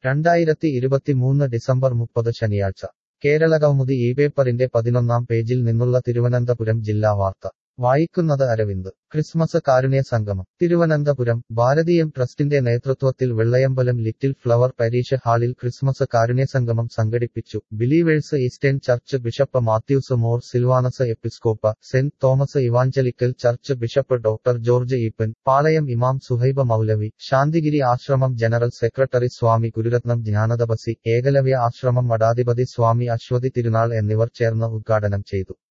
രണ്ടായിരത്തി ഇരുപത്തിമൂന്ന് ഡിസംബർ മുപ്പത് ശനിയാഴ്ച കേരളകൗമുദി ഈ പേപ്പറിന്റെ പതിനൊന്നാം പേജിൽ നിന്നുള്ള തിരുവനന്തപുരം ജില്ലാ വാർത്ത വായിക്കുന്നത് അരവിന്ദ് ക്രിസ്മസ് കാരുണ്യ സംഗമം തിരുവനന്തപുരം ഭാരതീയം ട്രസ്റ്റിന്റെ നേതൃത്വത്തിൽ വെള്ളയമ്പലം ലിറ്റിൽ ഫ്ലവർ പരീഷ ഹാളിൽ ക്രിസ്മസ് കാരുണ്യ സംഗമം സംഘടിപ്പിച്ചു Believers Eastern Church bishop Mathews Mor Silvanus Episcopa Saint Thomas Evangelical Church bishop doctor George Eapen Palayam ഇമാം സുഹൈബ മൗലവി ശാന്തിഗിരി ആശ്രമം ജനറൽ സെക്രട്ടറി സ്വാമി ഗുരുരത്നം ജ്ഞാനതപസി ഏകലവ്യ ആശ്രമം മഠാധിപതി സ്വാമി അശ്വതി തിരുനാൾ എന്നിവർ ചേർന്ന് ഉദ്ഘാടനം ചെയ്തു